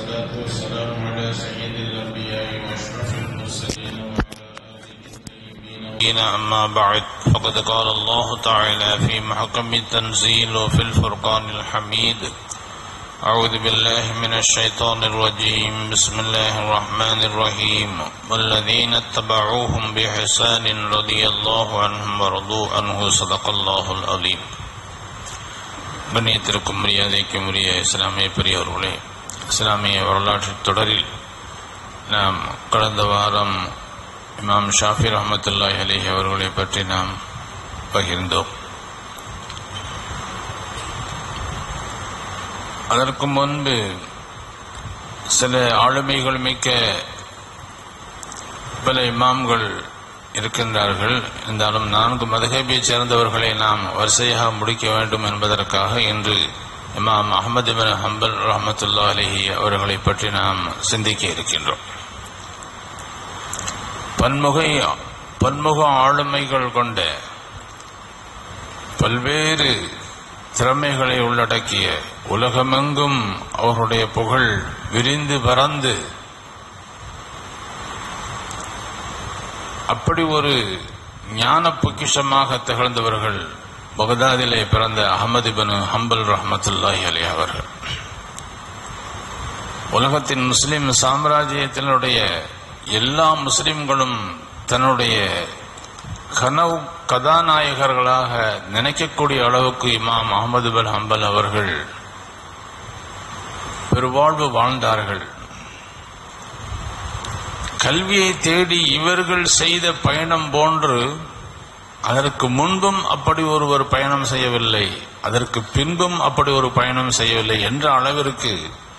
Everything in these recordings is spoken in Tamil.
والصلاة والسلام على سيد الأنبياء وأشرف المرسلين وعلى آله الطيبين أما بعد فقد قال الله تعالى في محكم التنزيل وفي الفرقان الحميد أعوذ بالله من الشيطان الرجيم بسم الله الرحمن الرحيم والذين اتبعوهم بإحسان رضي الله عنهم ورضوا عنه صدق الله العظيم கண்ணியத்திற்கும் மரியாதைக்கும் உரிய இஸ்லாமிய பெரியவர்களே இஸ்லாமிய வரலாற்று தொடரில் நாம் கடந்த வாரம் இமாம் ஷாஃபி ரஹமத்துல்லாஹி அலிஹி அவர்களை பற்றி நாம் பகிர்ந்தோம் அதற்கு முன்பு சில ஆளுமைகள் மிக்க பல இமாம்கள் இருக்கின்றார்கள் இருந்தாலும் நான்கு மதகபை சேர்ந்தவர்களை நாம் வரிசையாக முடிக்க வேண்டும் என்பதற்காக இன்று இமாம் அகமது பின் ஹம்பல் ரஹமத்துல்லா அலிஹி அவர்களை பற்றி நாம் சிந்திக்க இருக்கின்றோம் பன்முக பன்முக ஆளுமைகள் கொண்ட பல்வேறு திறமைகளை உள்ளடக்கிய உலகமெங்கும் அவருடைய புகழ் விரிந்து பறந்து அப்படி ஒரு ஞான பொக்கிஷமாக திகழ்ந்தவர்கள் பகதாதிலே பிறந்த அகமது பின் ஹம்பல் ரஹமத்துல்லாஹி அலி அவர்கள் உலகத்தின் முஸ்லிம் சாம்ராஜ்யத்தினுடைய எல்லா முஸ்லிம்களும் தன்னுடைய கனவு கதாநாயகர்களாக நினைக்கக்கூடிய அளவுக்கு இமாம் அகமது பின் ஹம்பல் அவர்கள் பெருவாழ்வு வாழ்ந்தார்கள் கல்வியை தேடி இவர்கள் செய்த பயணம் போன்று அதற்கு முன்பும் அப்படி ஒருவர் பயணம் செய்யவில்லை அதற்கு பின்பும் அப்படி ஒரு பயணம் செய்யவில்லை என்ற அளவிற்கு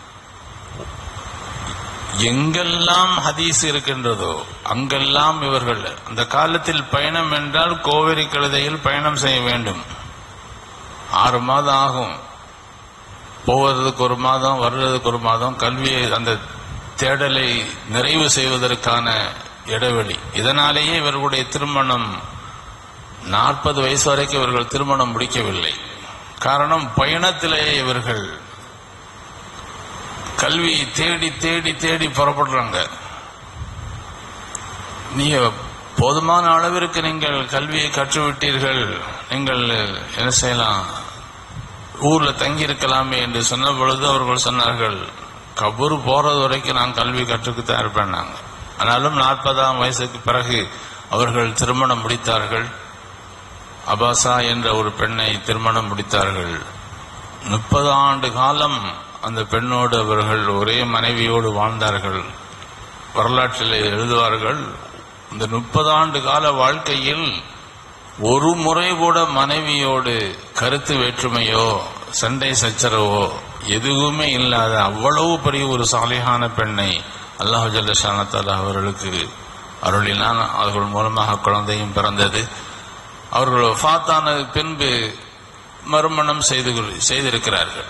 எங்கெல்லாம் ஹதீஸ் இருக்கின்றதோ அங்கெல்லாம் இவர்கள் அந்த காலத்தில் பயணம் என்றால் கோவேரி கழுதையில் பயணம் செய்ய வேண்டும் ஆறு மாதம் ஆகும் போவதற்கு ஒரு மாதம் வர்றதுக்கு ஒரு மாதம் கல்வியை அந்த தேடலை நிறைவு செய்வதற்கான இடைவெளி இதனாலேயே இவர்களுடைய திருமணம் நாற்பது வயசு வரைக்கும் இவர்கள் திருமணம் முடிக்கவில்லை காரணம் பயணத்திலேயே இவர்கள் கல்வியை தேடி தேடி தேடி புறப்படுறாங்க நீங்க போதுமான அளவிற்கு நீங்கள் கல்வியை கற்றுவிட்டீர்கள் நீங்கள் என்ன செய்யலாம் ஊர்ல தங்கி இருக்கலாமே என்று சொன்ன பொழுது அவர்கள் சொன்னார்கள் கபூர் போறது வரைக்கும் நான் கல்வி கற்றுக்குத்தான் இருப்பேன் நாங்க ஆனாலும் நாற்பதாம் வயசுக்கு பிறகு அவர்கள் திருமணம் முடித்தார்கள் அபாசா என்ற ஒரு பெண்ணை திருமணம் முடித்தார்கள் முப்பது ஆண்டு காலம் அந்த பெண்ணோடு அவர்கள் ஒரே மனைவியோடு வாழ்ந்தார்கள் வரலாற்றில் எழுதுவார்கள் இந்த முப்பது ஆண்டு கால வாழ்க்கையில் ஒரு முறை கூட மனைவியோடு கருத்து வேற்றுமையோ சண்டை சச்சரவோ எதுவுமே இல்லாத அவ்வளவு பெரிய ஒரு சாலிகான பெண்ணை அல்லாஹு ஜல்லஷானத்தால் அவர்களுக்கு அருளினான் அவர்கள் மூலமாக குழந்தையும் பிறந்தது அவர்கள் ஃபாத்தான பின்பு மறுமணம் செய்து செய்திருக்கிறார்கள்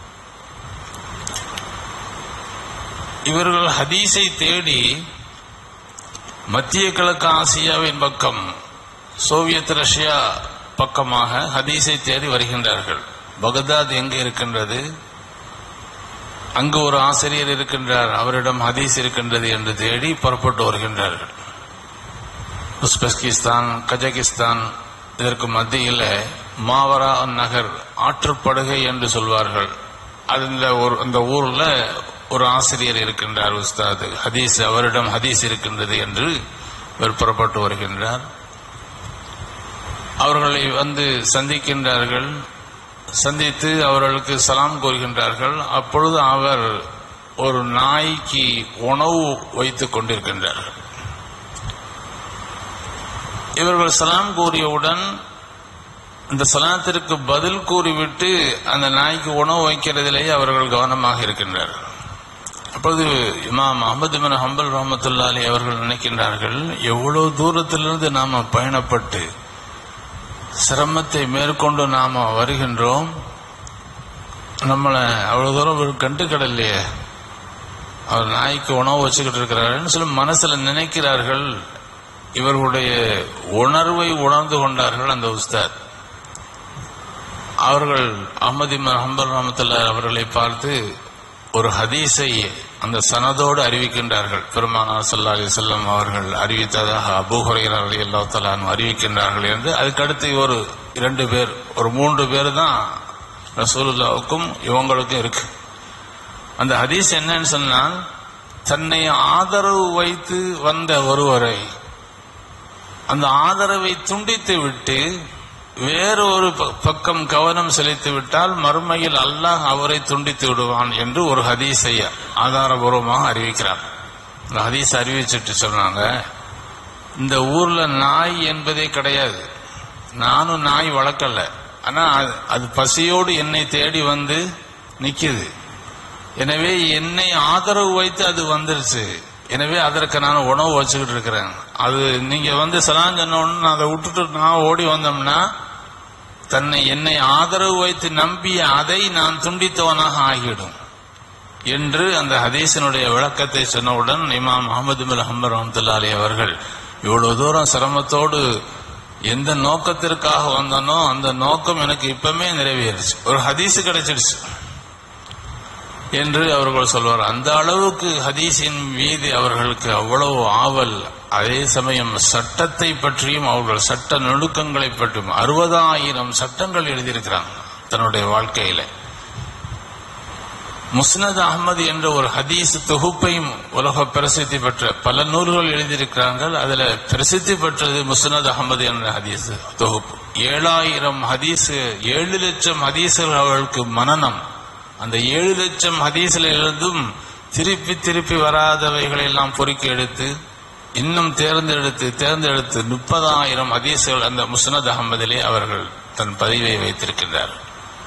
இவர்கள் ஹதீஸை தேடி மத்திய கிழக்கு ஆசியாவின் பக்கம் சோவியத் ரஷ்யா பக்கமாக ஹதீஸை தேடி வருகின்றார்கள் பகதாத் எங்கே இருக்கின்றது அங்கு ஒரு ஆசிரியர் இருக்கின்றார் அவரிடம் ஹதீஸ் இருக்கின்றது என்று தேடி புறப்பட்டு வருகின்றார்கள் உஸ்பெஸ்கிஸ்தான் கஜகிஸ்தான் இதற்கு மத்தியில் மாவரா நகர் ஆற்றுப்படுகை என்று சொல்வார்கள் அந்த ஒரு அந்த ஊர்ல ஒரு ஆசிரியர் இருக்கின்றார் உஸ்தாது ஹதீஸ் அவரிடம் ஹதீஸ் இருக்கின்றது என்று இவர் புறப்பட்டு வருகின்றார் அவர்களை வந்து சந்திக்கின்றார்கள் சந்தித்து அவர்களுக்கு சலாம் கூறுகின்றார்கள் அப்பொழுது அவர் ஒரு நாய்க்கு உணவு வைத்துக் கொண்டிருக்கின்றார்கள் இவர்கள் சலாம் கூறியவுடன் இந்த சலாத்திற்கு பதில் கூறிவிட்டு அந்த நாய்க்கு உணவு வைக்கிறதிலேயே அவர்கள் கவனமாக இருக்கின்றார்கள் அப்பொழுது இமாம் அஹமது பின் ஹம்பல் ரஹமத்துல்லா அலி அவர்கள் நினைக்கின்றார்கள் எவ்வளவு தூரத்திலிருந்து நாம பயணப்பட்டு சிரமத்தை மேற்கொண்டு நாம வருகின்றோம் நம்மளை அவ்வளவு தூரம் கண்டுக்கடலையே அவர் நாய்க்கு உணவு வச்சுக்கிட்டு இருக்கிறாருன்னு சொல்லி மனசுல நினைக்கிறார்கள் இவர்களுடைய உணர்வை உணர்ந்து கொண்டார்கள் அந்த உஸ்தாத் அவர்கள் அஹமது ஹம்பல் ரஹமத்துல்லா அவர்களை பார்த்து ஒரு ஹதீஸை அந்த சனதோடு அறிவிக்கின்றார்கள் பெருமானார் ஸல்லல்லாஹு அலைஹி வஸல்லம் அவர்கள் அறிவித்ததாக அபூ ஹுரைரா ரலியல்லாஹு தஆலா அன்ஹு அறிவிக்கின்றார்கள் என்று அதுக்கடுத்து ஒரு இரண்டு பேர் ஒரு மூன்று பேர் தான் ரசூலுல்லாவுக்கும் இவங்களுக்கும் இருக்கு அந்த ஹதீஸ் என்னன்னு சொன்னால் தன்னை ஆதரவு வைத்து வந்த ஒருவரை அந்த ஆதரவை துண்டித்து விட்டு வேறொரு ப- பக்கம் கவனம் செலுத்தி விட்டால் மறுமையில் அல்லாஹ் அவரை துண்டித்து விடுவான் என்று ஒரு ஹதீஸை ஆதாரபூர்வமாக அறிவிக்கிறார் இந்த ஹதீஸ் அறிவிச்சிட்டு சொன்னாங்க இந்த ஊர்ல நாய் என்பதே கிடையாது நானும் நாய் வளர்க்கல ஆனா அது- அது பசியோடு என்னை தேடி வந்து நிக்குது எனவே என்னை ஆதரவு வைத்து அது வந்துருச்சு எனவே அதற்கு நான் உணவு வச்சுக்கிட்டு இருக்கிறேன் அது நீங்க வந்து சலான் சொன்ன உடனே நான் அதை விட்டுட்டு நான் ஓடி வந்தோம்னா தன்னை என்னை ஆதரவு வைத்து நம்பிய அதை நான் துண்டித்தவனாக ஆகிவிடும் என்று அந்த ஹதீஸினுடைய விளக்கத்தை சொன்னவுடன் இமாம் முகமது பின் ஹம்பர் ரஹமத்துல்லாலி அவர்கள் இவ்வளவு தூரம் சிரமத்தோடு எந்த நோக்கத்திற்காக வந்தனோ அந்த நோக்கம் எனக்கு இப்பமே நிறைவேறிச்சு ஒரு ஹதீஸ் கிடைச்சிடுச்சு என்று அவர்கள் சொல்வார் அந்த அளவுக்கு ஹதீஸின் மீது அவர்களுக்கு அவ்வளவு ஆவல் அதே சமயம் சட்டத்தை பற்றியும் அவர்கள் சட்ட நுணுக்கங்களை பற்றியும் அறுபதாயிரம் சட்டங்கள் எழுதியிருக்கிறாங்க தன்னுடைய வாழ்க்கையில முஸ்னத் அகமது என்ற ஒரு ஹதீஸ் தொகுப்பையும் உலக பிரசித்தி பெற்ற பல நூல்கள் எழுதியிருக்கிறார்கள் அதுல பிரசித்தி பெற்றது முஸ்னத் அகமது என்ற ஹதீஸ் தொகுப்பு ஏழாயிரம் ஹதீஸ் ஏழு லட்சம் ஹதீஸ்கள் அவர்களுக்கு மனனம் அந்த ஏழு லட்சம் ஹதீஸ்ல இருந்தும் திருப்பி திருப்பி வராதவைகளை எல்லாம் பொறுக்கி எடுத்து இன்னும் தேர்ந்தெடுத்து தேர்ந்தெடுத்து முப்பதாயிரம் ஹதீஸ்கள் அந்த முஸ்னத் அகமதிலே அவர்கள் தன் பதிவை வைத்திருக்கின்றார்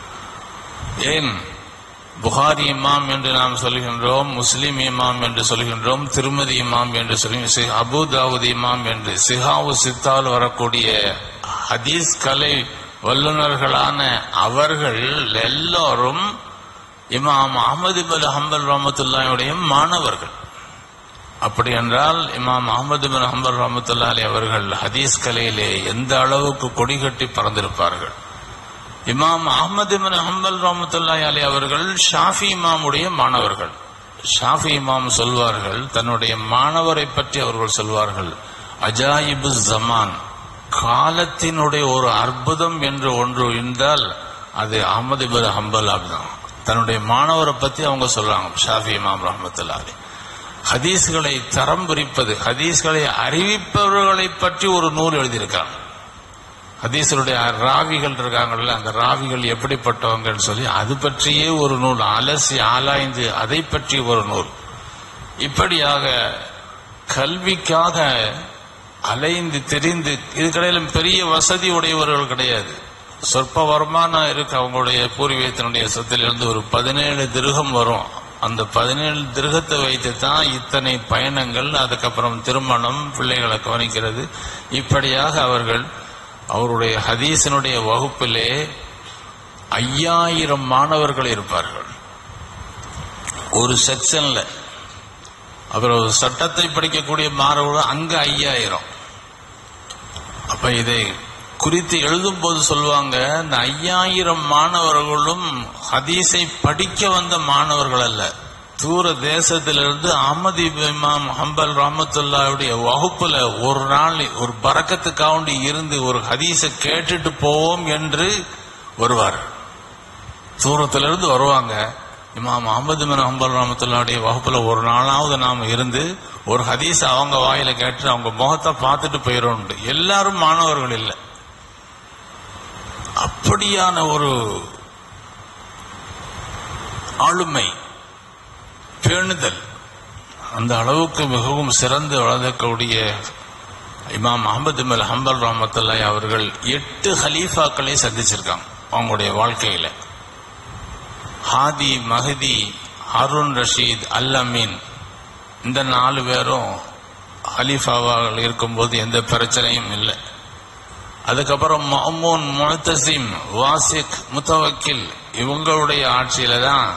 ஏன் புகாரி இமாம் என்று நாம் சொல்கின்றோம் முஸ்லிம் இமாம் என்று சொல்கின்றோம் திருமதி இமாம் என்று சொல்லி அபு தாவூத் இமாம் என்று சிஹாவு சித்தால் வரக்கூடிய ஹதீஸ் கலை வல்லுநர்களான அவர்கள் எல்லாரும் இமாம் அஹமது பின் ஹம்பல் ரஹமத்துல்லாவுடைய மாணவர்கள் அப்படி என்றால் இமாம் அஹமது பின் ஹம்பல் ரஹமத்துல்லாஹி அவர்கள் ஹதீஸ் கலையிலே எந்த அளவுக்கு கொடிகட்டி பறந்திருப்பார்கள் இமாம் அஹமது பின் ஹம்பல் ரஹமத்துல்லாஹி அலி அவர்கள் ஷாஃபி இமாமுடைய மாணவர்கள் ஷாஃபி இமாம் சொல்வார்கள் தன்னுடைய மாணவரை பற்றி அவர்கள் சொல்வார்கள் அஜாயிபு ஜமான் காலத்தினுடைய ஒரு அற்புதம் என்று ஒன்று இருந்தால் அது அஹமது பின் ஹம்பல் தான் தன்னுடைய மாணவரை பத்தி அவங்க சொல்றாங்க ஷாஃபி இமாம் ரஹமத்துல்லா அலி ஹதீஸ்களை தரம் பிரிப்பது ஹதீஸ்களை அறிவிப்பவர்களை பற்றி ஒரு நூல் எழுதியிருக்காங்க ஹதீஸருடைய ராவிகள் இருக்காங்கல்ல அந்த ராவிகள் எப்படிப்பட்டவங்கன்னு சொல்லி அது பற்றியே ஒரு நூல் அலசி ஆராய்ந்து அதை பற்றி ஒரு நூல் இப்படியாக கல்விக்காக அலைந்து தெரிந்து இதுக்கடையிலும் பெரிய வசதி உடையவர்கள் கிடையாது சொற்ப வருமானம் இருக்கு அவங்களுடைய பூர்வீகத்தினுடைய சொத்திலிருந்து ஒரு பதினேழு திருகம் வரும் அந்த பதினேழு திருகத்தை வைத்து தான் இத்தனை பயணங்கள் அதுக்கப்புறம் திருமணம் பிள்ளைகளை கவனிக்கிறது இப்படியாக அவர்கள் அவருடைய ஹதீஸினுடைய வகுப்பிலே ஐயாயிரம் மாணவர்கள் இருப்பார்கள் ஒரு செக்ஷன்ல அப்புறம் சட்டத்தை படிக்கக்கூடிய மாணவர்கள் அங்க ஐயாயிரம் அப்ப இதை குறித்து எழுதும் போது சொல்லுவாங்க இந்த ஐயாயிரம் மாணவர்களும் ஹதீஸை படிக்க வந்த மாணவர்கள் அல்ல தூர தேசத்திலிருந்து அஹமது இமாம் ஹம்பல் ரஹமத்துல்லாவுடைய வகுப்புல ஒரு நாள் ஒரு பறக்கத்துக்காண்டி இருந்து ஒரு ஹதீஸை கேட்டுட்டு போவோம் என்று வருவார் தூரத்திலிருந்து வருவாங்க இமாம் அஹமது பின் ஹம்பல் ரஹமத்துல்லாவுடைய வகுப்புல ஒரு நாளாவது நாம் இருந்து ஒரு ஹதீஸ் அவங்க வாயில கேட்டு அவங்க முகத்தை பார்த்துட்டு போயிடும் எல்லாரும் மாணவர்கள் இல்லை அப்படியான ஒரு ஆளுமை பேணுதல் அந்த அளவுக்கு மிகவும் சிறந்து வளர்க்கக்கூடிய இமாம் அஹமது மல் ஹம்பல் ரஹமத்துல்லாய் அவர்கள் எட்டு ஹலீஃபாக்களை சந்திச்சிருக்காங்க அவங்களுடைய வாழ்க்கையில ஹாதி மஹதி ஹாரூன் ரஷீத் அல் அமீன் இந்த நாலு பேரும் ஹலீஃபாவாக இருக்கும்போது எந்த பிரச்சனையும் இல்லை அதுக்கப்புறம் மஹமூன் முத்தசிம் வாசிக் முத்தவக்கில் இவங்களுடைய ஆட்சியில தான்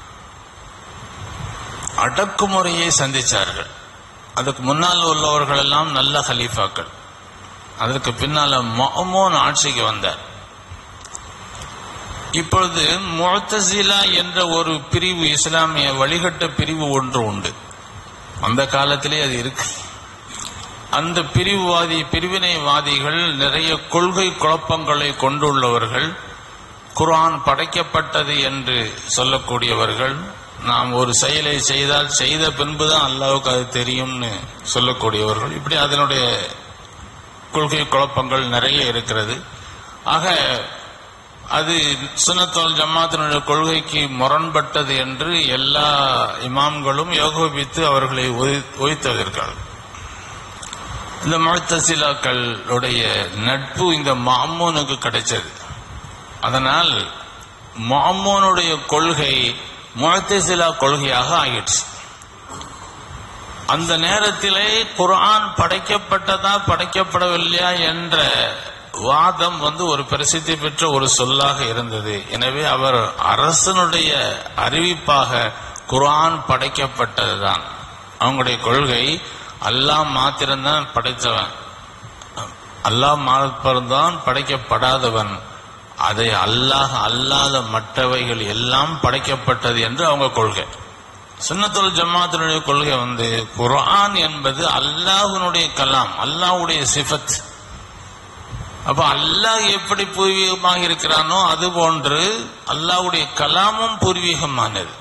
அடக்குமுறையை சந்திச்சார்கள் அதுக்கு முன்னால் உள்ளவர்கள் எல்லாம் நல்ல ஹலீஃபாக்கள் அதற்கு பின்னால மஹமூன் ஆட்சிக்கு வந்தார் இப்பொழுது முழத்தசிலா என்ற ஒரு பிரிவு இஸ்லாமிய வழிகட்ட பிரிவு ஒன்று உண்டு அந்த காலத்திலே அது இருக்கு அந்த பிரிவுவாதி பிரிவினைவாதிகள் நிறைய கொள்கை குழப்பங்களை கொண்டுள்ளவர்கள் குர்ஆன் படைக்கப்பட்டது என்று சொல்லக்கூடியவர்கள் நாம் ஒரு செயலை செய்தால் செய்த பின்புதான் அல்லாவுக்கு அது தெரியும்னு சொல்லக்கூடியவர்கள் இப்படி அதனுடைய கொள்கை குழப்பங்கள் நிறைய இருக்கிறது ஆக அது சுனத்தோல் ஜமாத்தினுடைய கொள்கைக்கு முரண்பட்டது என்று எல்லா இமாம்களும் யோகோபித்து அவர்களை ஒய்த்தவர்கள் இந்த முழத்தசிலாக்களுடைய நட்பு இந்த மாமூனுக்கு கிடைச்சது அதனால் மாமூனுடைய கொள்கை முழத்தசிலா கொள்கையாக ஆயிடுச்சு அந்த நேரத்திலே குர்ஆன் படைக்கப்பட்டதா படைக்கப்படவில்லையா என்ற வாதம் வந்து ஒரு பிரசித்தி பெற்ற ஒரு சொல்லாக இருந்தது எனவே அவர் அரசனுடைய அறிவிப்பாக குர்ஆன் படைக்கப்பட்டதுதான் அவங்களுடைய கொள்கை அல்லாஹ் மாத்திரம்தான் படைத்தவன் அல்லாஹ் மாத்திரம்தான் படைக்கப்படாதவன் அதை அல்லாஹ் அல்லாத மற்றவைகள் எல்லாம் படைக்கப்பட்டது என்று அவங்க கொள்கை சுன்னத்துல் ஜமாத்தினுடைய கொள்கை வந்து குர்ஆன் என்பது அல்லாஹ்வினுடைய கலாம் அல்லாஹ்வுடைய சிஃபத் அப்ப அல்லாஹ் எப்படி பூர்வீகமாக இருக்கிறானோ அது போன்று அல்லாஹ்வுடைய கலாமும் பூர்வீகமானது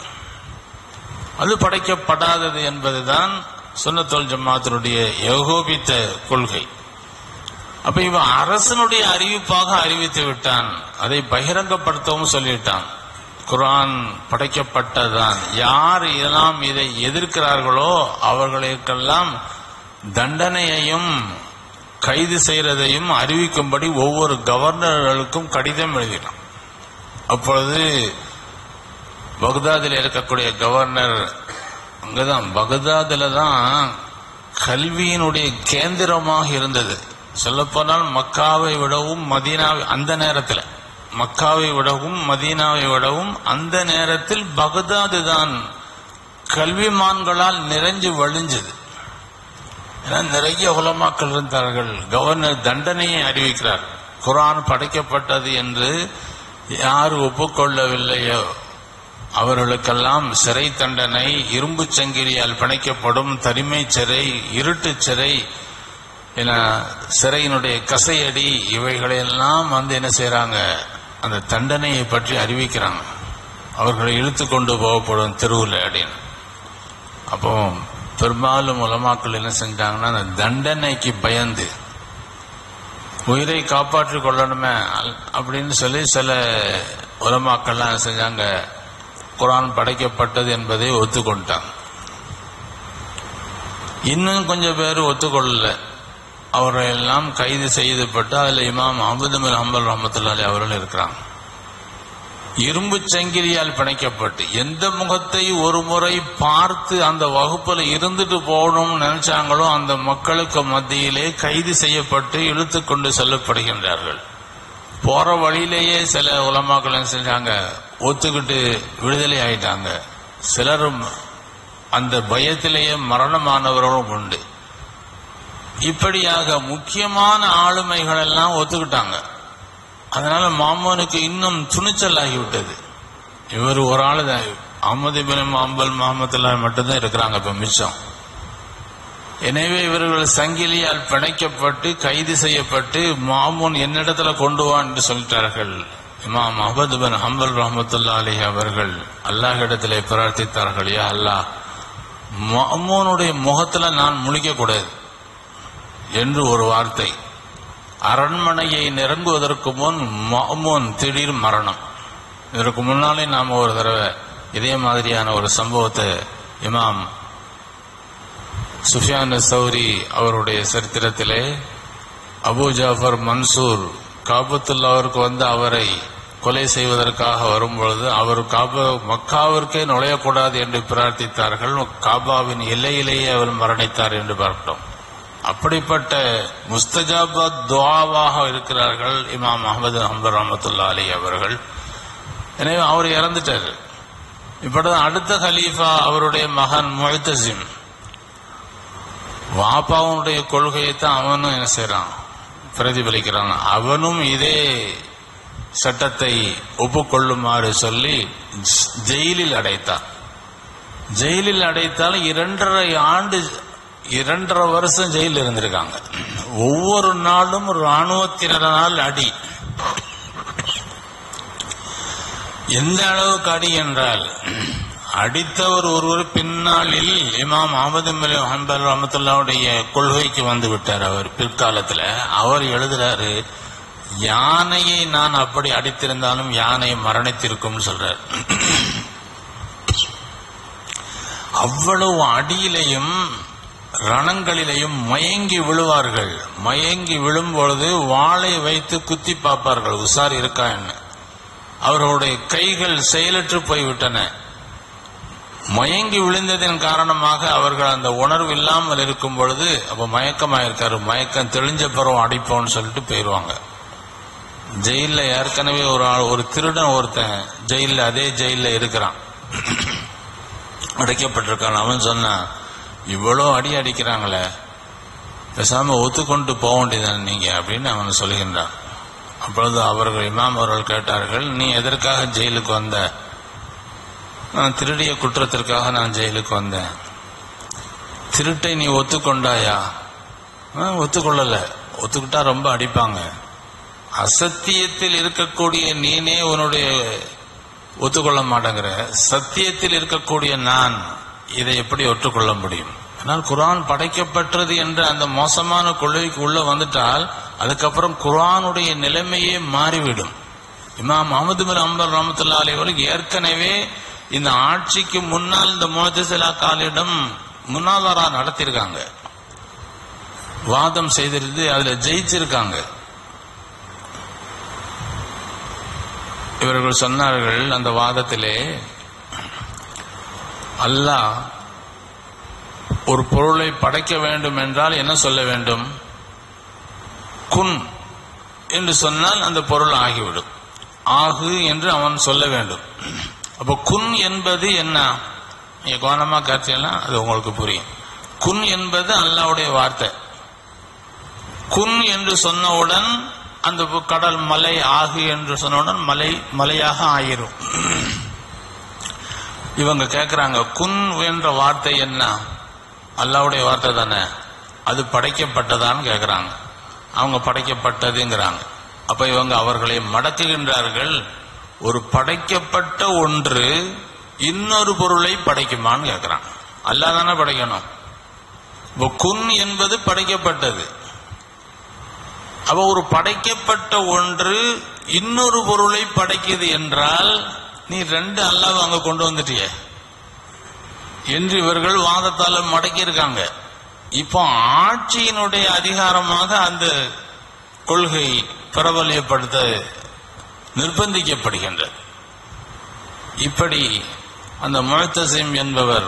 அது படைக்கப்படாதது என்பதுதான் சுன்னத்துல் ஜமாத்தினுடைய ஏகோபித்த கொள்கை அப்ப இவன் அரசனுடைய அறிவிப்பாக அறிவித்து விட்டான் அதை பகிரங்கப்படுத்தவும் சொல்லிவிட்டான் குர்ஆன் படைக்கப்பட்டதான் யார் எல்லாம் இதை எதிர்க்கிறார்களோ அவர்களுக்கெல்லாம் தண்டனையையும் கைது செய்யறதையும் அறிவிக்கும்படி ஒவ்வொரு கவர்னர்களுக்கும் கடிதம் எழுதினான் அப்பொழுது பக்தாதில் இருக்கக்கூடிய கவர்னர் அங்கதான் பக்தாதுல தான் கல்வியினுடைய கேந்திரமாக இருந்தது சொல்லப்போனால் மக்காவை விடவும் மதீனாவை அந்த நேரத்தில் மக்காவை விடவும் மதீனாவை விடவும் அந்த நேரத்தில் பகதாது தான் கல்விமான்களால் நிறைஞ்சு வழிஞ்சது ஏன்னா நிறைய உலமாக்கள் இருந்தார்கள் கவர்னர் தண்டனையை அறிவிக்கிறார் குரான் படைக்கப்பட்டது என்று யார் ஒப்புக்கொள்ளவில்லையோ அவர்களுக்கெல்லாம் சிறை தண்டனை இரும்பு சங்கிலியால் பிணைக்கப்படும் தனிமை சிறை இருட்டு சிறை என சிறையினுடைய கசையடி இவைகளையெல்லாம் வந்து என்ன செய்யறாங்க அந்த தண்டனையை பற்றி அறிவிக்கிறாங்க அவர்களை இழுத்து கொண்டு போகப்படும் தெருவில் அப்படின்னு அப்போ பெரும்பாலும் உலமாக்கள் என்ன செஞ்சாங்கன்னா அந்த தண்டனைக்கு பயந்து உயிரை காப்பாற்றிக் கொள்ளணுமே அல்- அப்படின்னு சொல்லி சில உலமாக்கள்லாம் என்ன செஞ்சாங்க குரான் படைக்கப்பட்டது என்பதை ஒத்துக்கொண்டாங்க இன்னும் கொஞ்சம் பேர் ஒத்துக்கொள்ளல அவரை எல்லாம் கைது செய்யப்பட்டு அதில் இமாம் அபுதமில் ஹம்பல் ரஹமத்துல்லாலி அவர்கள் இருக்கிறாங்க இரும்பு சங்கிலியால் பிணைக்கப்பட்டு எந்த முகத்தை ஒரு முறை பார்த்து அந்த வகுப்புல இருந்துட்டு போகணும்னு நினைச்சாங்களோ அந்த மக்களுக்கு மத்தியிலே கைது செய்யப்பட்டு இழுத்து கொண்டு செல்லப்படுகின்றார்கள் போற வழியிலேயே சில உலமாக்கள் என்ன செஞ்சாங்க ஒத்துக்கிட்டு விடுதலை ஆயிட்டாங்க சிலரும் அந்த பயத்திலேயே மரணமானவர்களும் உண்டு இப்படியாக முக்கியமான ஆளுமைகள் எல்லாம் ஒத்துக்கிட்டாங்க அதனால மாமோனுக்கு இன்னும் துணிச்சல் ஆகிவிட்டது இவர் ஒரு ஆளு தான் அஹமது பின் அம்பல் முகமதுல்லா மட்டும்தான் இருக்கிறாங்க இப்ப மிச்சம் எனவே இவர்கள் சங்கிலியால் பிணைக்கப்பட்டு கைது செய்யப்பட்டு மாமூன் என்னிடத்துல கொண்டு வா என்று சொல்லிட்டார்கள் இமாம் அஹமது பின் ஹம்பல் ரஹமத்துல்லா அலி அவர்கள் அல்லாஹ் இடத்திலே பிரார்த்தித்தார்கள் யா அல்லாஹ் மாமூனுடைய முகத்துல நான் முழிக்க கூடாது என்று ஒரு வார்த்தை அரண்மனையை நெருங்குவதற்கு முன் மாமூன் திடீர் மரணம் இதற்கு முன்னாலே நாம் ஒரு தடவை இதே மாதிரியான ஒரு சம்பவத்தை இமாம் சுஃபியான் சௌரி அவருடைய சரித்திரத்திலே அபூ ஜாஃபர் மன்சூர் காபத்துல்லாவிற்கு வந்து அவரை கொலை செய்வதற்காக வரும்பொழுது அவர் காபா மக்காவிற்கே நுழையக்கூடாது என்று பிரார்த்தித்தார்கள் காபாவின் எல்லையிலேயே அவர் மரணித்தார் என்று பார்த்தோம் அப்படிப்பட்ட முஸ்தஜாபாத் துவாவாக இருக்கிறார்கள் இமாம் அஹமது ஹம்பர் ரஹமத்துல்லா அலி அவர்கள் எனவே அவர் இறந்துட்டார் இப்படிதான் அடுத்த கலீஃபா அவருடைய மகன் முஹ்தசிம் வாப்பாவுடைய கொள்கையை தான் அவனும் என்ன செய்யறான் பிரதிபலிக்கிறான் அவனும் இதே சட்டத்தை ஒப்புக்கொள்ளுமாறு சொல்லி ஜ- ஜெயிலில் அடைத்தார் ஜெயிலில் அடைத்தால் இரண்டரை ஆண்டு இரண்டரை வருஷம் ஜெயிலில் இருந்திருக்காங்க ஒவ்வொரு நாளும் ராணுவத்தினரால் அடி எந்த அளவுக்கு அடி என்றால் அடித்தவர் ஒருவர் பின்னாளில் இமாம் அகமது மலி ஹம்பல் ரஹமத்துல்லாவுடைய கொள்கைக்கு வந்து விட்டார் அவர் பிற்காலத்துல அவர் எழுதுறாரு யானையை நான் அப்படி அடித்திருந்தாலும் யானை மரணித்திருக்கும்னு சொல்றார் அவ்வளவு அடியிலையும் ரணங்களிலேயும் மயங்கி விழுவார்கள் மயங்கி விழும் பொழுது வாளை வைத்து குத்தி பார்ப்பார்கள் உசார் இருக்கா என்ன அவர்களுடைய கைகள் செயலற்று போய்விட்டன மயங்கி விழுந்ததன் காரணமாக அவர்கள் அந்த உணர்வு இல்லாமல் இருக்கும் பொழுது அப்ப மயக்கமாயிருக்காரு மயக்கம் தெளிஞ்ச பிறகு அடிப்போம்னு சொல்லிட்டு போயிடுவாங்க ஜெயில்ல ஏற்கனவே ஒரு ஆள் ஒரு திருடன் ஒருத்தன் ஜெயில்ல அதே ஜெயில்ல இருக்கிறான் அடைக்கப்பட்டிருக்கான் அவன் சொன்னான் இவ்வளோ அடி அடிக்கிறாங்களே பேசாம ஒத்துக்கொண்டு போக வேண்டியதானே நீங்க அப்படின்னு அவன் சொல்லுகின்றான் அப்பொழுது அவர்கள் இமாம் அவர்கள் கேட்டார்கள் நீ எதற்காக ஜெயிலுக்கு வந்த நான் திருடிய குற்றத்திற்காக நான் ஜெயிலுக்கு வந்தேன் திருட்டை நீ ஒத்துக்கொண்டாயா "ஆ, ஒத்துக்கொள்ளல ஒத்துக்கிட்டா ரொம்ப அடிப்பாங்க அசத்தியத்தில் இருக்கக்கூடிய நீனே உன்னுடைய ஒத்துக்கொள்ள மாட்டேங்கிற சத்தியத்தில் இருக்கக்கூடிய நான் இதை எப்படி ஒற்றுக்கொள்ள முடியும் ஆனால் குர்ஆன் படைக்கப்பட்டது என்ற அந்த மோசமான கொள்கைக்கு உள்ள வந்துட்டால் அதுக்கப்புறம் குர்ஆனுடைய நிலைமையே மாறிவிடும் இமாம் முகமது பின் அம்பர் ரஹமத்துல்லா அலைவர்கள் ஏற்கனவே இந்த ஆட்சிக்கு முன்னால் இந்த முஹத்தசிலா காலிடம் முன்னாதாரா நடத்தியிருக்காங்க வாதம் செய்திருந்து அதுல ஜெயிச்சிருக்காங்க இவர்கள் சொன்னார்கள் அந்த வாதத்திலே அல்லாஹ் ஒரு பொருளை படைக்க வேண்டும் என்றால் என்ன சொல்ல வேண்டும் குன் என்று சொன்னால் அந்த பொருள் ஆகிவிடும் ஆகு என்று அவன் சொல்ல வேண்டும் அப்போ குன் என்பது என்ன நீங்க கவனமா காட்சியெல்லா அது உங்களுக்கு புரியும் குன் என்பது அல்லாவுடைய வார்த்தை குன் என்று சொன்னவுடன் அந்த கடல் மலை ஆகு என்று சொன்னவுடன் மலை மலையாக ஆயிரும் இவங்க கேக்குறாங்க குன் என்ற வார்த்தை என்ன அல்லாவுடைய வார்த்தை தானே அது படைக்கப்பட்டதான்னு கேக்குறாங்க அவங்க படைக்கப்பட்டதுங்கிறாங்க அப்ப இவங்க அவர்களை மடக்குகின்றார்கள் ஒரு படைக்கப்பட்ட ஒன்று இன்னொரு பொருளை படைக்குமான்னு கேக்குறாங்க அல்லாஹ் தானே படைக்கணும் இப்போ குன் என்பது படைக்கப்பட்டது அப்ப ஒரு படைக்கப்பட்ட ஒன்று இன்னொரு பொருளை படைக்குது என்றால் நீ ரெண்டு அல்லாவை அங்க கொண்டு வந்துட்டியே என்று இவர்கள் வாதத்தால மடக்கி இருக்காங்க இப்போ ஆட்சியினுடைய அதிகாரமாக அந்த கொள்கை பிரபலியப்படுத்த நிர்பந்திக்கப்படுகின்றது இப்படி அந்த முழத்தசிம் என்பவர்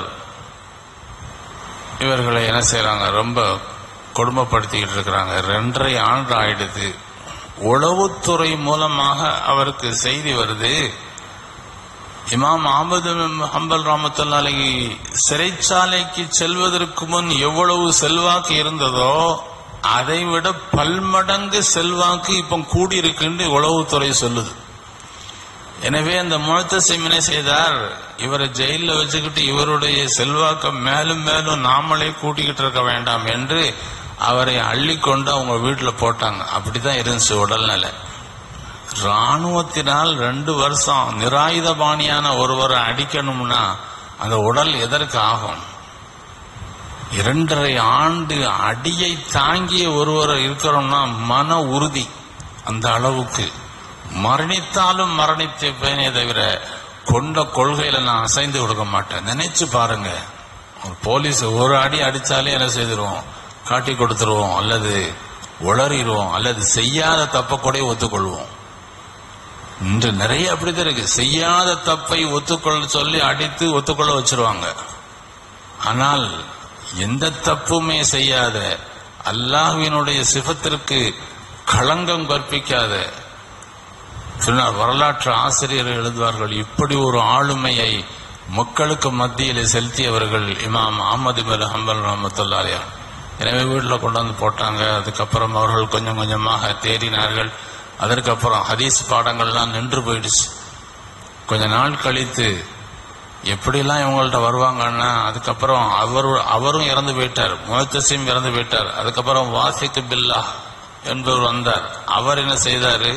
இவர்களை என்ன செய்றாங்க ரொம்ப கொடுமைப்படுத்திக்கிட்டு இருக்கிறாங்க ரெண்டரை ஆண்டு ஆயிடுது உளவுத்துறை மூலமாக அவருக்கு செய்தி வருது இமாம் அஹமது ஹம்பல் ராமத்துல்லாலை சிறைச்சாலைக்கு செல்வதற்கு முன் எவ்வளவு செல்வாக்கு இருந்ததோ அதை விட பல்மடங்கு செல்வாக்கு இப்ப கூடியிருக்குன்னு உளவுத்துறை சொல்லுது எனவே அந்த முழத்தசிம் என்ன செய்தார் இவரை ஜெயில வச்சுக்கிட்டு இவருடைய செல்வாக்க மேலும் மேலும் நாமளே கூட்டிக்கிட்டு இருக்க வேண்டாம் என்று அவரை அள்ளிக்கொண்டு அவங்க வீட்டுல போட்டாங்க அப்படிதான் இருந்துச்சு உடல்நிலை ராணுவத்தினால் ரெண்டு வருஷம் நிராயுதபாணியான ஒருவரை அடிக்கணும்னா அந்த உடல் எதற்கு ஆகும் இரண்டரை ஆண்டு அடியை தாங்கிய ஒருவர் இருக்கிறோம்னா மன உறுதி அந்த அளவுக்கு மரணித்தாலும் மரணித்தேனே தவிர கொண்ட கொள்கையில நான் அசைந்து கொடுக்க மாட்டேன் நினைச்சு பாருங்க ஒரு போலீஸ் ஒரு அடி அடிச்சாலே என்ன செய்திருவோம் காட்டி கொடுத்துருவோம் அல்லது உளறிடுவோம் அல்லது செய்யாத தப்ப கூட ஒத்துக்கொள்வோம் இன்று நிறைய அப்படிதான் இருக்கு செய்யாத தப்பை ஒத்துக்கொள்ள சொல்லி அடித்து ஒத்துக்கொள்ள வச்சிருவாங்க ஆனால் எந்த தப்புமே செய்யாத அல்லாஹ்வினுடைய சிபத்திற்கு களங்கம் கற்பிக்காத சொன்னார் வரலாற்று ஆசிரியர்கள் எழுதுவார்கள் இப்படி ஒரு ஆளுமையை மக்களுக்கு மத்தியில் செலுத்தியவர்கள் இமாம் அஹமது பின் ஹம்பல் ரஹமத்துல்லாரியா எனவே வீட்டில் கொண்டு வந்து போட்டாங்க அதுக்கப்புறம் அவர்கள் கொஞ்சம் கொஞ்சமாக தேடினார்கள் அதற்கப்புறம் ஹதீஸ் பாடங்கள்லாம் நின்று போயிடுச்சு கொஞ்ச நாள் கழித்து எப்படிலாம் இவங்கள்ட்ட வருவாங்கன்னா அதுக்கப்புறம் அவர் அவரும் இறந்து போயிட்டார் முகத்தசிம் இறந்து போயிட்டார் அதுக்கப்புறம் வாசிக்கு பில்லா என்பவர் வந்தார் அவர் என்ன செய்தாரு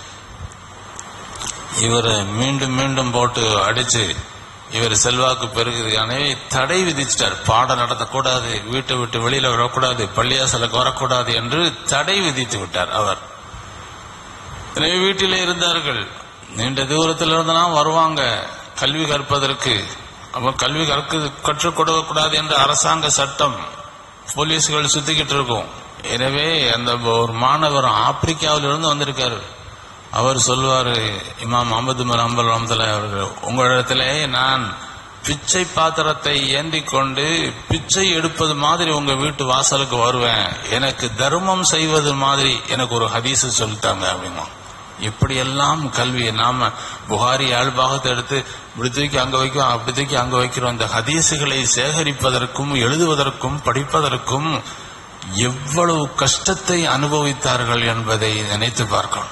இவர் மீண்டும் மீண்டும் போட்டு அடிச்சு இவர் செல்வாக்கு பெருகுது எனவே தடை விதிச்சிட்டார் பாடம் நடத்தக்கூடாது வீட்டை விட்டு வெளியில வரக்கூடாது பள்ளியாசலுக்கு வரக்கூடாது என்று தடை விதித்து விட்டார் அவர் எனவே வீட்டிலே இருந்தார்கள் நீண்ட தூரத்தில் இருந்தெல்லாம் வருவாங்க கல்வி கற்பதற்கு அப்ப கல்வி கற்க கற்றுக் கொடுக்கக்கூடாது என்ற அரசாங்க சட்டம் போலீஸ்கள் சுத்திக்கிட்டு இருக்கும் எனவே அந்த ஒரு மாணவர் ஆப்பிரிக்காவிலிருந்து வந்திருக்காரு அவர் சொல்வாரு இமாம் அஹமது அம்பல் ரஹமத்துல அவர்கள் உங்களிடத்திலே நான் பிச்சை பாத்திரத்தை ஏந்தி கொண்டு பிச்சை எடுப்பது மாதிரி உங்க வீட்டு வாசலுக்கு வருவேன் எனக்கு தர்மம் செய்வது மாதிரி எனக்கு ஒரு ஹதீஸ் சொல்லிட்டாங்க அப்படிமா இப்படியெல்லாம் கல்வி நாம புகாரி ஆழ்பாகத்தை எடுத்து இப்படி தூக்கி அங்க வைக்கிறோம் அப்படி தூக்கி அங்க வைக்கிறோம் இந்த ஹதீசுகளை சேகரிப்பதற்கும் எழுதுவதற்கும் படிப்பதற்கும் எவ்வளவு கஷ்டத்தை அனுபவித்தார்கள் என்பதை நினைத்து பார்க்கணும்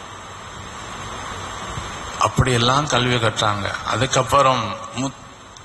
அப்படியெல்லாம் கல்வி கற்றாங்க அதுக்கப்புறம் முத்-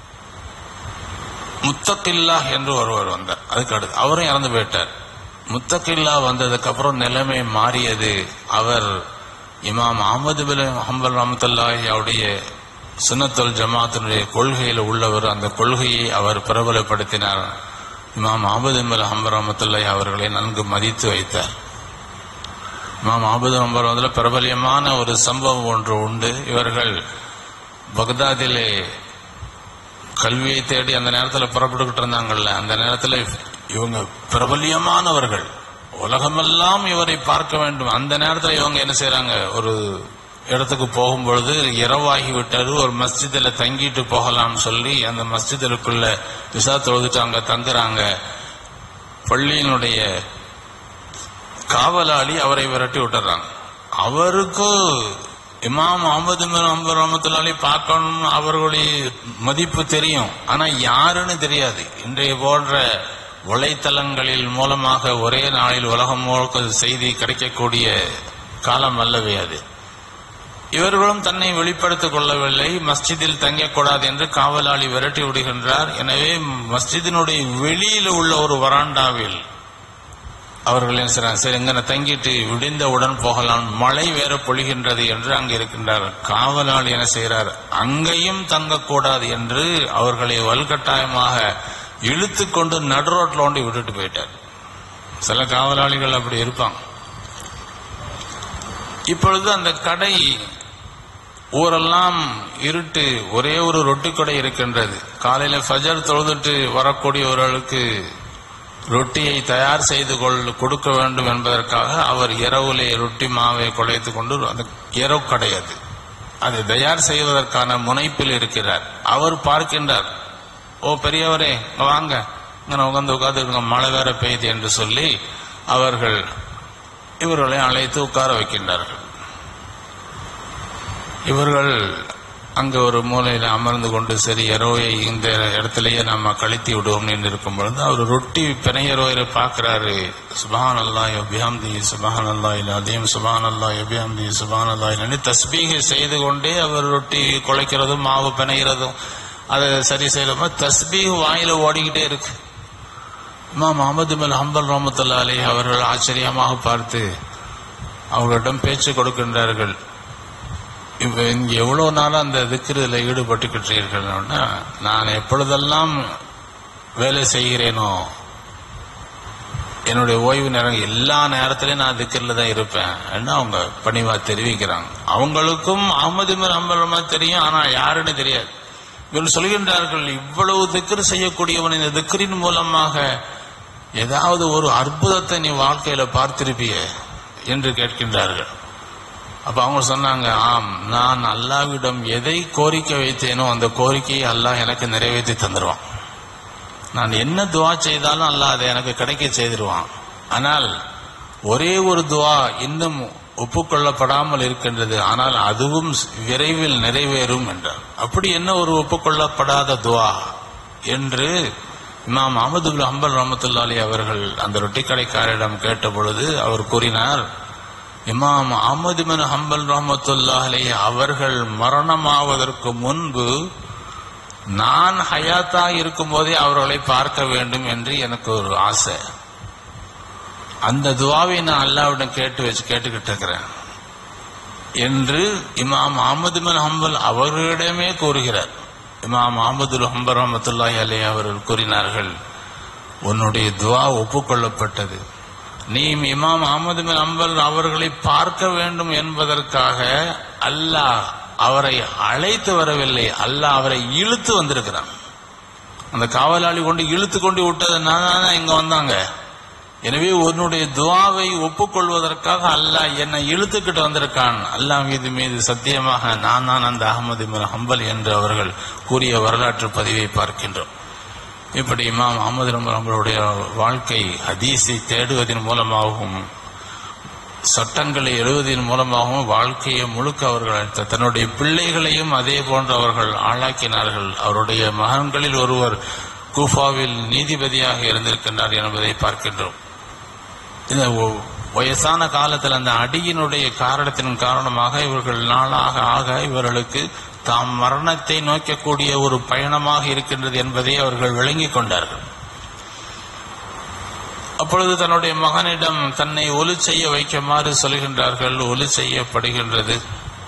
முத்தகில்லா என்று ஒருவர் வந்தார் அதுக்கு அடுத்து அவரும் இறந்து போயிட்டார் முத்தகில்லா வந்ததுக்கு அப்புறம் நிலைமை மாறியது அவர் இமாம் அஹமது பின் ஹம்பல் ரஹமத்துல்லாஹி அவருடைய சுன்னத்துல் ஜமாத்தினுடைய கொள்கையில் உள்ளவர் அந்த கொள்கையை அவர் பிரபலப்படுத்தினார் இமாம் அஹமது பின் ஹம்பல் ரஹமத்துல்லாஹி அவர்களை நன்கு மதித்து வைத்தார் இமாம் அஹமது ஹம்பல் வந்து பிரபலியமான ஒரு சம்பவம் ஒன்று உண்டு இவர்கள் பக்தாதிலே கல்வியை தேடி அந்த நேரத்தில் புறப்பட்டுக்கிட்டு இருந்தாங்கல்ல அந்த நேரத்தில் இவங்க பிரபல்யமானவர்கள் உலகமெல்லாம் இவரை பார்க்க வேண்டும் அந்த நேரத்தில் இவங்க என்ன செய்றாங்க ஒரு இடத்துக்கு போகும்பொழுது இரவாகி விட்டது ஒரு மஸ்ஜிதில் தங்கிட்டு போகலாம்னு சொல்லி அந்த மஸ்ஜிதிற்குள்ள விசா தொழுதுட்டு அங்க தங்குறாங்க பள்ளியினுடைய காவலாளி அவரை விரட்டி விட்டுறாங்க அவருக்கு இமாம் அஹமது அம்பர் ரஹமத்துல்லாலி பார்க்கணும் அவர்களுடைய மதிப்பு தெரியும் ஆனா யாருன்னு தெரியாது இன்றைய போன்ற வலைத்தளங்களில் மூலமாக ஒரே நாளில் உலகம் முழுக்க செய்தி கிடைக்கக்கூடிய காலம் அல்லவே அது இவர்களும் தன்னை வெளிப்படுத்திக் கொள்ளவில்லை மஸ்ஜிதில் தங்கக்கூடாது என்று காவலாளி விரட்டி விடுகின்றார் எனவே மஸ்ஜிதினுடைய வெளியில் உள்ள ஒரு வராண்டாவில் அவர்கள் என்ன செய்றாங்க சரி இங்க தங்கிட்டு விடிந்தவுடன் போகலாம் மழை வேற பொழிகின்றது என்று அங்கு இருக்கின்றார் காவலாளி என்ன செய்கிறார் அங்கேயும் தங்கக்கூடாது என்று அவர்களை வலுக்கட்டாயமாக இழுத்து கொண்டு நடு ரோட்ல கொண்டு விட்டுட்டு போயிட்டார் சில காவலாளிகள் அப்படி இருப்பாங்க இப்பொழுது அந்த கடை ஊரெல்லாம் இருட்டு ஒரே ஒரு ரொட்டி கடை இருக்கின்றது காலையில ஃபஜர் தொழுதுட்டு வரக்கூடியவர்களுக்கு ரொட்டியை தயார் செய்து கொள் கொடுக்க வேண்டும் என்பதற்காக அவர் இரவுலே ரொட்டி மாவை குழைத்து கொண்டு அந்த இரவு கடை அது அதை தயார் செய்வதற்கான முனைப்பில் இருக்கிறார் அவர் பார்க்கின்றார் ஓ பெரியவரே இங்க வாங்க இங்க உட்காந்து உட்காந்து மழை வேற பெய்யுது என்று சொல்லி அவர்கள் இவர்களை அழைத்து உட்கார வைக்கின்றார்கள் இவர்கள் அங்க ஒரு மூலையில அமர்ந்து கொண்டு சரி எரோயை இந்த இடத்திலேயே நம்ம கழித்து விடுவோம் என்று இருக்கும் பொழுது அவர் ரொட்டி பிணையரோயரை பார்க்கிறாரு சுபான் அல்லா எபியாம்தி சுபான் அல்லா அதையும் சுபான் அல்லா எபியாம்தி சுபான் அல்லா இல்லைன்னு தஸ்பீகை செய்து கொண்டே அவர் ரொட்டி குழைக்கிறதும் மாவு பிணைகிறதும் அதை சரி செய்யறோமோ தஸ்பீக் வாயில ஓடிக்கிட்டே இருக்கு இமாம் அஹமது மேல் ஹம்பல் ரஹமத்துல்லா அலி அவர்கள் ஆச்சரியமாக பார்த்து அவர்களிடம் பேச்சு கொடுக்கின்றார்கள் இப்ப இங்க எவ்வளவு நாளா அந்த திக்கிரதுல ஈடுபட்டுக்கிட்டீர்கள்னா நான் எப்பொழுதெல்லாம் வேலை செய்கிறேனோ என்னுடைய ஓய்வு நேரம் எல்லா நேரத்திலையும் நான் திக்கிரில் தான் இருப்பேன் என்று அவங்க பணிவா தெரிவிக்கிறாங்க அவங்களுக்கும் அகமது மேல் அம்பலமா தெரியும் ஆனா யாருன்னு தெரியாது இவர்கள் சொல்கின்றார்கள் இவ்வளவு திக்ரு செய்யக்கூடியவன் இந்த திக்ரின் மூலமாக ஏதாவது ஒரு அற்புதத்தை நீ வாழ்க்கையில பார்த்திருப்பிய என்று கேட்கின்றார்கள் அப்ப அவங்க சொன்னாங்க ஆம் நான் அல்லாவிடம் எதை கோரிக்கை வைத்தேனோ அந்த கோரிக்கையை அல்லாஹ் எனக்கு நிறைவேற்றி தந்துருவான் நான் என்ன துவா செய்தாலும் அல்லாஹ் அதை எனக்கு கிடைக்க செய்திருவான் ஆனால் ஒரே ஒரு துவா இன்னும் ஒப்புக்கொள்ளப்படாமல் இருக்கின்றது ஆனால் அதுவும் விரைவில் நிறைவேறும் என்றார் அப்படி என்ன ஒரு ஒப்புக்கொள்ளப்படாத துவா என்று இமாம் அஹமது ஹம்பல் ரஹமத்துல்லாலி அவர்கள் அந்த ரொட்டி கடைக்காரரிடம் கேட்ட பொழுது அவர் கூறினார் இமாம் அஹமது பின் ஹம்பல் ரஹமத்துல்லாஹலே அவர்கள் மரணமாவதற்கு முன்பு நான் ஹயாத்தா இருக்கும் போதே அவர்களை பார்க்க வேண்டும் என்று எனக்கு ஒரு ஆசை அந்த துவாவை நான் அல்லாவிடம் கேட்டு வச்சு கேட்டுக்கிட்டு இருக்கிறேன் என்று இமாம் அஹமது பின் ஹம்பல் அவர்களிடமே கூறுகிறார் இமாம் அஹமது ஹம்பர் ரஹமத்துல்லாஹி அலே அவர்கள் கூறினார்கள் உன்னுடைய துவா ஒப்புக்கொள்ளப்பட்டது நீ இமாம் அஹமது பின் அம்பல் அவர்களை பார்க்க வேண்டும் என்பதற்காக அல்லாஹ் அவரை அழைத்து வரவில்லை அல்லாஹ் அவரை இழுத்து வந்திருக்கிறான் அந்த காவலாளி கொண்டு இழுத்து கொண்டு விட்டதுனால தான் இங்க வந்தாங்க எனவே உன்னுடைய துவாவை ஒப்புக்கொள்வதற்காக அல்லாஹ் என்னை இழுத்துக்கிட்டு வந்திருக்கான் அல்லாஹ் மீது மீது சத்தியமாக நான் தான் அந்த அகமது பின் ஹம்பல் என்று அவர்கள் கூறிய வரலாற்று பதிவை பார்க்கின்றோம் இப்படி இமாம் அகமது நம்மளுடைய வாழ்க்கை ஹதீஸை தேடுவதன் மூலமாகவும் சட்டங்களை எழுதுவதன் மூலமாகவும் வாழ்க்கையை முழுக்க அவர்கள் அளித்த தன்னுடைய பிள்ளைகளையும் அதே போன்று அவர்கள் ஆளாக்கினார்கள் அவருடைய மகன்களில் ஒருவர் கூஃபாவில் நீதிபதியாக இருந்திருக்கின்றார் என்பதை பார்க்கின்றோம் இந்த ஒ- வயசான காலத்தில் அந்த அடியினுடைய காரணத்தின் காரணமாக இவர்கள் நாளாக ஆக இவர்களுக்கு தாம் மரணத்தை நோக்கக்கூடிய ஒரு பயணமாக இருக்கின்றது என்பதை அவர்கள் விளங்கிக் கொண்டார்கள் அப்பொழுது தன்னுடைய மகனிடம் தன்னை ஒலி செய்ய வைக்குமாறு சொல்கின்றார்கள் ஒலி செய்யப்படுகின்றது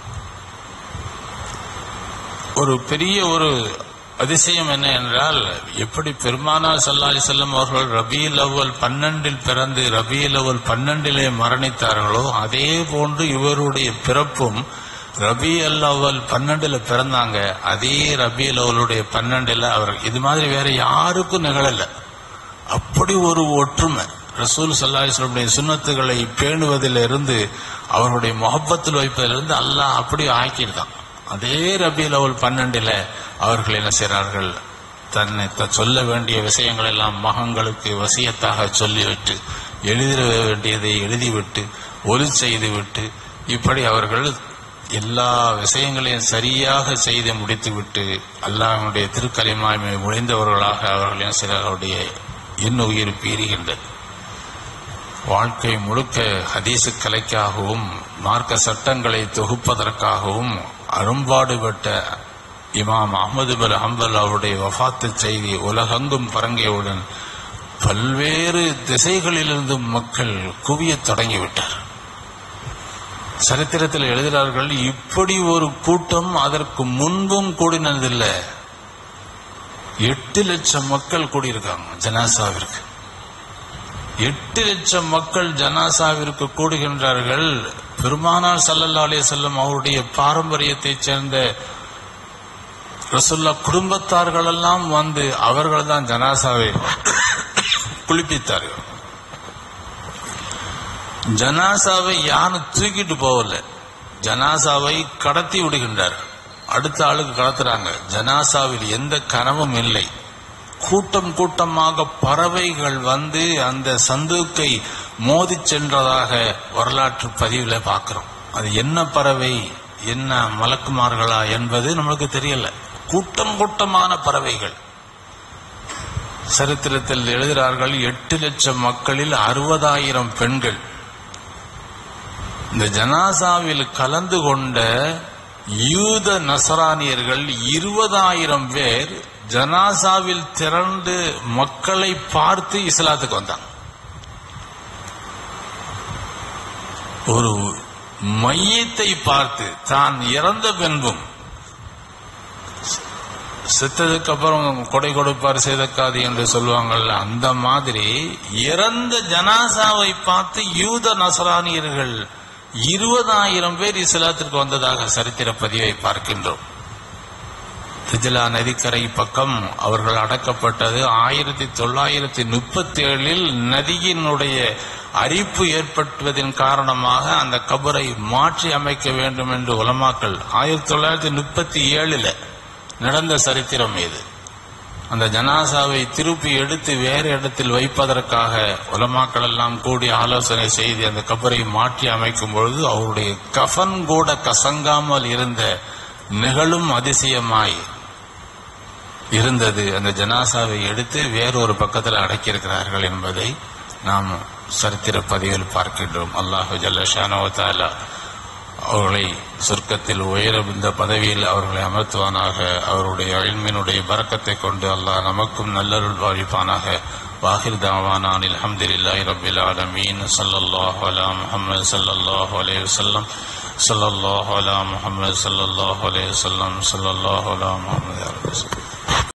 ஒரு பெரிய ஒரு அதிசயம் என்ன என்றால் எப்படி பெருமானார் ஸல்லல்லாஹு செல்லம் அவர்கள் ரபியுல் அவ்வல் பன்னெண்டில் பிறந்து ரபியுல் அவ்வல் பன்னெண்டிலே மரணித்தார்களோ அதே போன்று இவருடைய பிறப்பும் ரபி அல் அவ்வல் பன்னெண்டுல பிறந்தாங்க அதே ரபியுல் அவ்வளுடைய பன்னெண்டுல அவர் இது மாதிரி வேற யாருக்கும் நிகழல அப்படி ஒரு ஒற்றுமை ரசூல் சல்லாஹுடைய சுன்னத்துகளை பேணுவதிலிருந்து அவருடைய முகப்பத்தில் வைப்பதிலிருந்து அல்லாஹ் அப்படி ஆக்கியிருக்கான் அதே ரபியுல் அவ்வல் பன்னெண்டுல அவர்கள் என்ன செய்கிறார்கள் தன்னை த- சொல்ல வேண்டிய விஷயங்கள் எல்லாம் மகங்களுக்கு வசியத்தாக சொல்லிவிட்டு எழுதிட வேண்டியதை எழுதிவிட்டு ஒலி செய்துவிட்டு இப்படி அவர்கள் எல்லா விஷயங்களையும் சரியாக செய்து முடித்துவிட்டு அல்லாஹ்வுடைய திருக்கலிமாய்மை முடிந்தவர்களாக அவர்கள் என்ன செய்கிறார்கள்? அவருடைய இன்னுயிர் பீறுகின்றது வாழ்க்கை முழுக்க ஹதீசு கலைக்காகவும் மார்க்க சட்டங்களை தொகுப்பதற்காகவும் அரும்பாடுபட்ட இமாம் அஹமது பின் ஹம்பல் அவருடைய வஃபாத்து செய்தி உலகெங்கும் பரங்கியவுடன் பல்வேறு திசைகளிலிருந்து மக்கள் குவியத் தொடங்கிவிட்டார் சரித்திரத்தில் எழுதுகிறார்கள் இப்படி ஒரு கூட்டம் அதற்கு முன்பும் கூடினதில்லை எட்டு லட்சம் மக்கள் கூடியிருக்காங்க ஜனாசாவிற்கு எட்டு லட்சம் மக்கள் ஜனாசாவிற்கு கூடுகின்றார்கள் பெருமானார் ஸல்லல்லாஹு அலைஹி வஸல்லம் அவருடைய பாரம்பரியத்தைச் சேர்ந்த ரசுல்லா குடும்பத்தார்கள் எல்லாம் வந்து அவர்கள் தான் ஜனாசாவை குளிப்பித்தார்கள் ஜனாசாவை யாரும் தூக்கிட்டு போகல ஜனாசாவை கடத்தி விடுகின்றார்கள் அடுத்த ஆளுக்கு கடத்துறாங்க ஜனாசாவில் எந்த கனவும் இல்லை கூட்டம் கூட்டமாக பறவைகள் வந்து அந்த சந்துக்கை மோதிச் சென்றதாக வரலாற்று பதிவில் பார்க்கிறோம் அது என்ன பறவை என்ன மலக்குமார்களா என்பது நம்மளுக்கு தெரியல கூட்டம் கூட்டமான பறவைகள் சரித்திரத்தில் எழுதுகிறார்கள் எட்டு லட்சம் மக்களில் அறுபதாயிரம் பெண்கள் இந்த ஜனாசாவில் கலந்து கொண்ட யூத நசரானியர்கள் இருபதாயிரம் பேர் ஜனாசாவில் திரண்டு மக்களை பார்த்து இஸ்லாத்துக்கு வந்தாங்க ஒரு மையத்தை பார்த்து தான் இறந்த பின்பும் செத்ததுக்கு அப்புறம் கொடை கொடுப்பார் சேதக்காதி என்று சொல்லுவாங்கல்ல அந்த மாதிரி இறந்த ஜனாசாவை பார்த்து யூத நசரானியர்கள் இருபதாயிரம் பேர் இஸ்லாத்திற்கு வந்ததாக சரித்திர பதிவை பார்க்கின்றோம் திஜிலா நதிக்கரை பக்கம் அவர்கள் அடக்கப்பட்டது ஆயிரத்தி தொள்ளாயிரத்தி முப்பத்தி ஏழில் நதியினுடைய அரிப்பு ஏற்படுவதன் காரணமாக அந்த கபரை மாற்றி அமைக்க வேண்டும் என்று உலமாக்கள் ஆயிரத்தி தொள்ளாயிரத்தி முப்பத்தி ஏழுல நடந்த சரித்திரம் இது அந்த ஜனாசாவை திருப்பி எடுத்து வேறு இடத்தில் வைப்பதற்காக உலமாக்கள் எல்லாம் கூடி ஆலோசனை செய்து அந்த கபரை மாற்றி அமைக்கும் பொழுது அவருடைய கஃன் கூட கசங்காமல் இருந்த நிகழும் அதிசயமாய் இருந்தது அந்த ஜனாசாவை எடுத்து வேறொரு பக்கத்தில் அடக்கியிருக்கிறார்கள் என்பதை நாம் சரித்திர பதிவில் பார்க்கின்றோம் அல்லாஹு ஜல்லஷானவத்தாலா அவர்களை சொர்க்கத்தில் உயரவிந்த பதவியில் அவர்களை அமர்த்துவானாக அவருடைய அழிமினுடைய பறக்கத்தை கொண்டு அல்லாஹ் நமக்கும் நல்லருள் பாவிப்பானாக வாஹிர் தாவானான் அல்ஹம்துலில்லாஹி ரப்பில் ஆலமீன் ஸல்லல்லாஹு அலா முஹம்மது ஸல்லல்லாஹு அலைஹி வஸல்லம் ஸல்லல்லாஹு அலா முஹம்மது ஸல்லல்லாஹு அலைஹி வஸல்லம் ஸல்லல்லாஹு அலா முஹம்மது